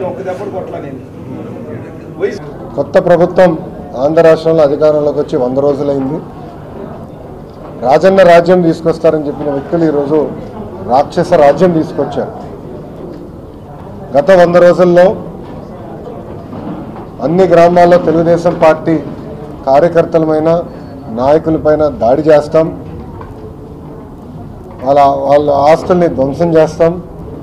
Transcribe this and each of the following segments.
పోనీ ఒక్క దెబ్బడు కొట్టలా నేను వయసు కొత్త ప్రభుత్వం ఆంధ్ర రాష్ట్రంలో అధికారంలోకి వచ్చి వంద రోజులైంది రాజన్న రాజ్యం తీసుకొస్తారని చెప్పిన వ్యక్తులు ఈరోజు రాక్షస రాజ్యం తీసుకొచ్చారు గత వంద రోజుల్లో అన్ని గ్రామాల్లో తెలుగుదేశం పార్టీ కార్యకర్తలమైన నాయకులపైన దాడి చేస్తాం వాళ్ళ వాళ్ళ ఆస్తుల్ని ధ్వంసం చేస్తాం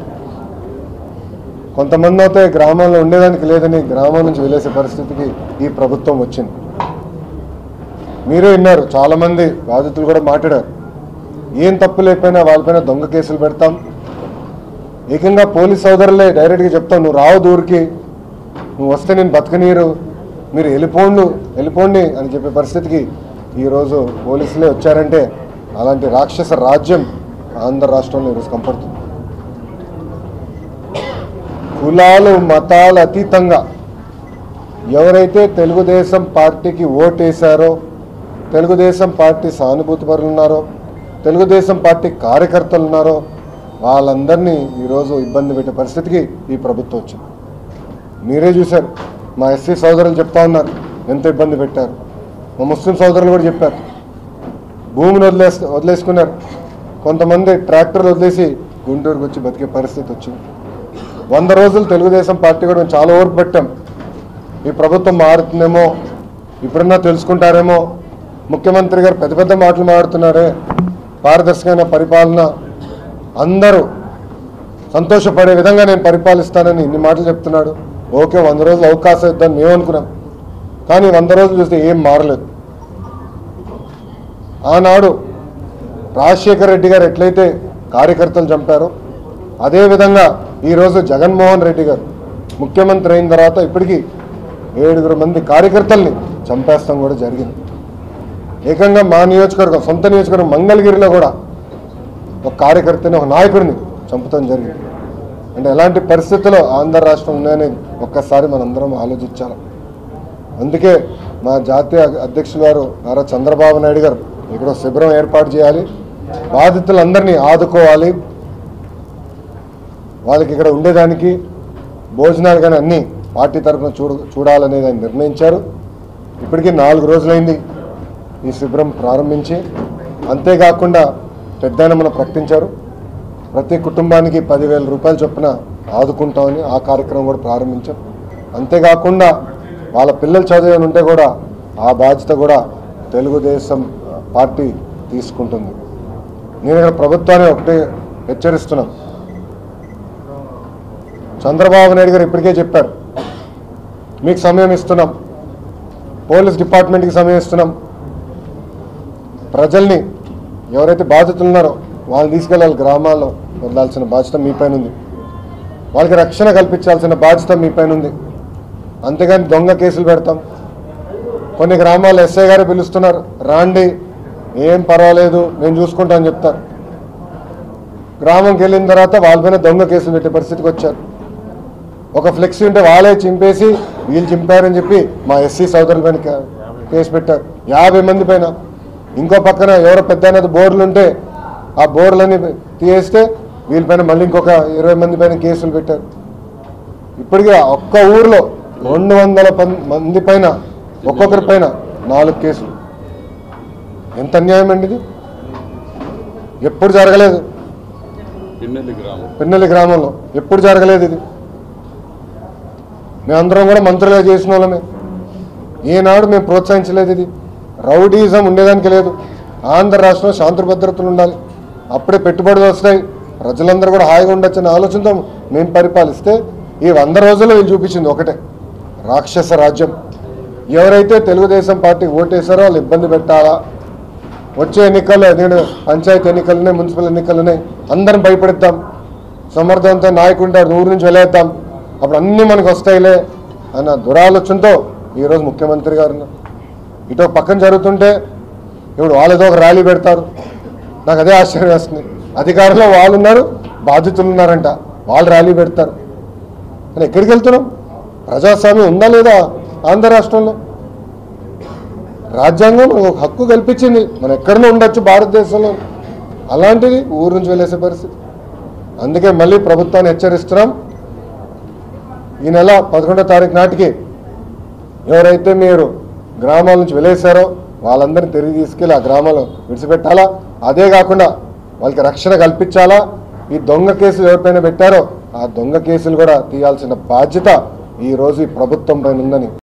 కొంతమంది అయితే గ్రామంలో ఉండేదానికి లేదని గ్రామం నుంచి వెళ్ళేసే పరిస్థితికి ఈ ప్రభుత్వం వచ్చింది మీరే విన్నారు చాలామంది బాధితులు కూడా మాట్లాడారు ఏం తప్పు లేకపోయినా వాళ్ళపైన దొంగ కేసులు పెడతాం ఏకంగా పోలీస్ సోదరులే డైరెక్ట్గా చెప్తాం నువ్వు రావు దూరికి నువ్వు వస్తే నేను బతకనీరు మీరు వెళ్ళిపోండు వెళ్ళిపోండి అని చెప్పే పరిస్థితికి ఈరోజు పోలీసులే వచ్చారంటే అలాంటి రాక్షస రాజ్యం ఆంధ్ర రాష్ట్రంలో ఈరోజు కంపడుతుంది కులాలు మతాలు అతీతంగా ఎవరైతే తెలుగుదేశం పార్టీకి ఓటేశారో తెలుగుదేశం పార్టీ సానుభూతి పరులు ఉన్నారో తెలుగుదేశం పార్టీ కార్యకర్తలు ఉన్నారో వాళ్ళందరినీ ఈరోజు ఇబ్బంది పెట్టే పరిస్థితికి ఈ ప్రభుత్వం వచ్చింది మీరే చూశారు మా ఎస్సీ సోదరులు చెప్తా ఉన్నారు ఎంత ఇబ్బంది పెట్టారు మా ముస్లిం సోదరులు కూడా చెప్పారు భూమిని వదిలేస్ వదిలేసుకున్నారు కొంతమంది ట్రాక్టర్లు వదిలేసి గుంటూరుకు వచ్చి బతికే పరిస్థితి వచ్చింది వంద రోజులు తెలుగుదేశం పార్టీ కూడా మేము చాలా ఓర్పు పెట్టాం ఈ ప్రభుత్వం మారుతుందేమో ఇప్పుడన్నా తెలుసుకుంటారేమో ముఖ్యమంత్రి గారు పెద్ద పెద్ద మాటలు మాడుతున్నారే పారదర్శకమైన పరిపాలన అందరూ సంతోషపడే విధంగా నేను పరిపాలిస్తానని ఇన్ని మాటలు చెప్తున్నాడు ఓకే వంద రోజులు అవకాశం ఇద్దాం మేము అనుకున్నాం కానీ వంద రోజులు చూస్తే ఏం మారలేదు ఆనాడు రాజశేఖర రెడ్డి గారు ఎట్లయితే కార్యకర్తలు చంపారో అదేవిధంగా ఈరోజు జగన్మోహన్ రెడ్డి గారు ముఖ్యమంత్రి అయిన తర్వాత ఇప్పటికీ ఏడుగురు మంది కార్యకర్తల్ని చంపేస్తాం కూడా జరిగింది ఏకంగా మా నియోజకవర్గం సొంత నియోజకవర్గం మంగళగిరిలో కూడా ఒక కార్యకర్తని ఒక నాయకుడిని చంపుతాం జరిగింది అంటే ఎలాంటి పరిస్థితుల్లో ఆంధ్ర రాష్ట్రం ఉన్నాయని ఒక్కసారి మనందరం ఆలోచించాలి అందుకే మా జాతీయ అధ్యక్షులు గారు నారా చంద్రబాబు నాయుడు గారు ఇక్కడ శిబిరం ఏర్పాటు చేయాలి బాధితులందరినీ ఆదుకోవాలి వాళ్ళకి ఇక్కడ ఉండేదానికి భోజనాలు కానీ అన్నీ పార్టీ తరఫున చూడ చూడాలనేది ఆయన నిర్ణయించారు ఇప్పటికీ నాలుగు రోజులైంది ఈ శిబిరం ప్రారంభించి అంతేకాకుండా పెద్ద మనం ప్రకటించారు ప్రతి కుటుంబానికి పదివేల రూపాయల చొప్పున ఆదుకుంటామని ఆ కార్యక్రమం కూడా ప్రారంభించాం అంతేకాకుండా వాళ్ళ పిల్లలు చదివని ఉంటే కూడా ఆ బాధ్యత కూడా తెలుగుదేశం పార్టీ తీసుకుంటుంది నేను ఇక్కడ ప్రభుత్వాన్ని ఒకటే హెచ్చరిస్తున్నాను చంద్రబాబు నాయుడు గారు ఇప్పటికే చెప్పారు మీకు సమయం ఇస్తున్నాం పోలీస్ డిపార్ట్మెంట్కి సమయం ఇస్తున్నాం ప్రజల్ని ఎవరైతే బాధితులు ఉన్నారో వాళ్ళని తీసుకెళ్ళాలి గ్రామాల్లో వదలాల్సిన బాధ్యత మీ పైన ఉంది వాళ్ళకి రక్షణ కల్పించాల్సిన బాధ్యత మీ పైన ఉంది అంతేగాని దొంగ కేసులు పెడతాం కొన్ని గ్రామాల్లో ఎస్ఐ గారు పిలుస్తున్నారు రాండి ఏం పర్వాలేదు నేను చూసుకుంటా అని చెప్తారు గ్రామంకి వెళ్ళిన తర్వాత వాళ్ళపైన దొంగ కేసులు పెట్టే పరిస్థితికి వచ్చారు ఒక ఫ్లెక్సీ ఉంటే వాళ్ళే చింపేసి వీళ్ళు చింపారని చెప్పి మా ఎస్సీ సోదరుల పైన కే- కేసు పెట్టారు యాభై మంది పైన ఇంకో పక్కన ఎవరో పెద్ద అనేది బోర్లు ఉంటే ఆ బోర్లని తీయేస్తే వీళ్ళపైన మళ్ళీ ఇంకొక ఇరవై మంది పైన కేసులు పెట్టారు ఇప్పటికీ ఒక్క ఊర్లో రెండు వందల పం- మంది పైన ఒక్కొక్కరి పైన నాలుగు కేసులు ఎంత అన్యాయం అండి ఇది ఎప్పుడు జరగలేదు పిన్నెల్లి గ్రామం పిన్నెల్లి గ్రామంలో ఎప్పుడు జరగలేదు ఇది మేమందరం కూడా మంత్రులుగా చేసిన వాళ్ళమే ఈనాడు మేము ప్రోత్సహించలేదు ఇది రౌడీజం ఉండేదానికి లేదు ఆంధ్ర రాష్ట్రంలో శాంతి భద్రతలు ఉండాలి అప్పుడే పెట్టుబడులు వస్తాయి ప్రజలందరూ కూడా హాయిగా ఉండొచ్చు అనే ఆలోచనతో మేము పరిపాలిస్తే ఈ వంద రోజుల్లో వీళ్ళు చూపించింది ఒకటే రాక్షస రాజ్యం ఎవరైతే తెలుగుదేశం పార్టీకి ఓటేశారో వాళ్ళు ఇబ్బంది పెట్టాలా వచ్చే ఎన్నికల్లో నేను పంచాయతీ ఎన్నికలున్నాయి మున్సిపల్ ఎన్నికలున్నాయి అందరం భయపెడతాం సమర్థవంత నాయకుంటారు ఊరు నుంచి వెళ్ళేద్దాం అప్పుడు అన్నీ మనకు వస్తాయిలే అన్న దురాలోచనతో ఈరోజు ముఖ్యమంత్రి గారు ఉన్నారు. ఇటు ఒక పక్కన జరుగుతుంటే ఇప్పుడు వాళ్ళేదో ఒక ర్యాలీ పెడతారు నాకు అదే ఆశ్చర్యం వేస్తుంది అధికారంలో వాళ్ళు ఉన్నారు బాధితులు ఉన్నారంట వాళ్ళు ర్యాలీ పెడతారు కానీ ఎక్కడికి వెళ్తున్నాం ప్రజాస్వామ్యం ఉందా లేదా ఆంధ్ర రాష్ట్రంలో రాజ్యాంగం మనకు ఒక హక్కు కల్పించింది మనం ఎక్కడనే ఉండొచ్చు భారతదేశంలో అలాంటిది ఊరు నుంచి వెళ్ళేసే పరిస్థితి అందుకే మళ్ళీ ప్రభుత్వాన్ని హెచ్చరిస్తున్నాం ఈ నెల పదకొండో తారీఖు నాటికి ఎవరైతే మీరు గ్రామాల నుంచి వెళ్ళేశారో వాళ్ళందరినీ తిరిగి తీసుకెళ్ళి ఆ గ్రామాలు విడిచిపెట్టాలా అదే కాకుండా వాళ్ళకి రక్షణ కల్పించాలా ఈ దొంగ కేసులు ఎవరిపైన పెట్టారో ఆ దొంగ కేసులు కూడా తీయాల్సిన బాధ్యత ఈ రోజు ఈ ప్రభుత్వం పైన ఉందని